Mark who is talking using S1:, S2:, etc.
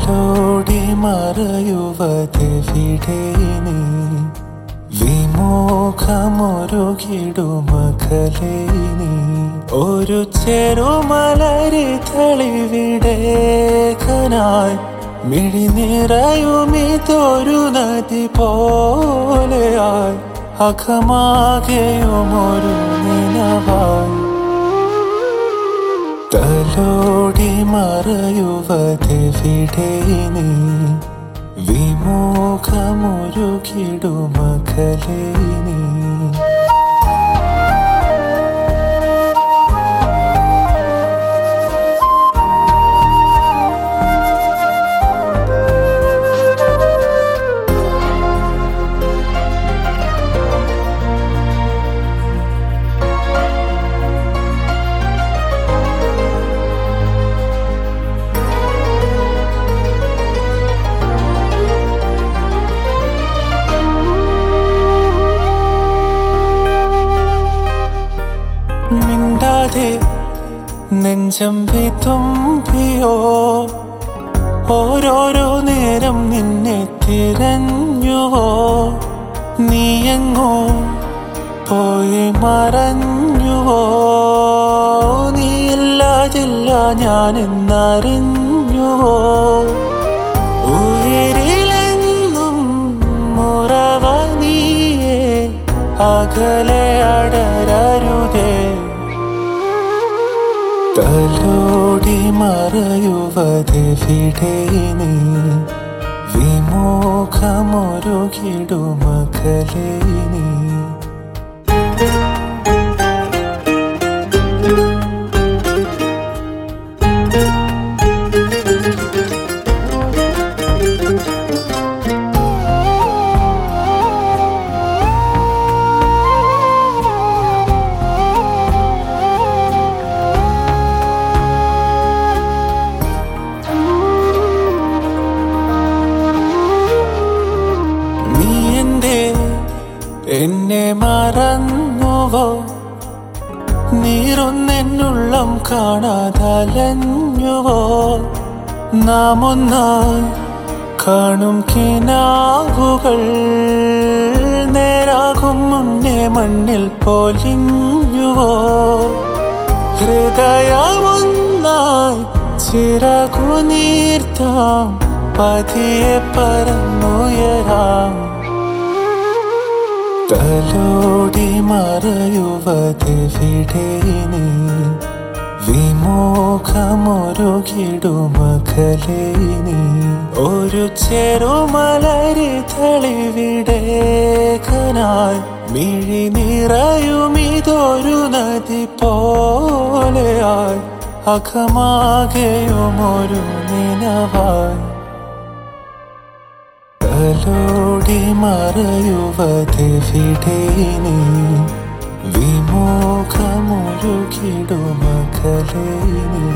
S1: തലോടി മറയുവതെവിടെ നീ വിമുഖമൊരുകിടുമകലേ നീ ഒരു ചെറുമലരി തെളിവിടേക്കനായി മിഴി നിറയുമിതൊരു നദി പോലെയായി അഖമാകെയും ഒരു നിലവായി തലോടി മറയുവതെവിടെ നീ വിമുഖമൊരുകിടുമകലേ നീ മിണ്ടാതെ നെഞ്ചം വിതുമ്പിയോ ഓരോരോ നേരം നിന്നെ തിരഞ്ഞുവോ നീയെങ്ങോ പോയി മറഞ്ഞുവോ നീയില്ലാതില്ല ഞാൻ എന്നറിഞ്ഞുവോ ഉയരിലെന്നും മുറവ നീയേ അകലെ അടരരുതേ തലോടി മറയുവതെവിടെ നീ വിമുഖമൊരുകിടുമകലേ നീ നീ എന്തേ എന്നെ മറന്നുവോ നീറൊന്നെന്നുള്ളം കാണാതലഞ്ഞുവോ നാം ഒന്നായി കാണും കിനാവുകൾ നേരാകും മുന്നേ മണ്ണിൽ പൊലിഞ്ഞുവോ ഹൃദയമൊന്നായി ചിറകു നീർത്താം പതിയെ പറന്നുയരാം തലോടി മറയുവതെവിടെ നീ വിമുഖമൊരുകിടുമകലേ നീ ഒരു ചെറുമലരി തെളിവിടേക്കനായി മിഴി നിറയുമിതൊരു നദി പോലെയായി അഖമാകെയും ഒരു നിലവായി തലോടി മറയുവതെവിടെ നീ വിമുഖമൊരുകിടുമകലേ നീ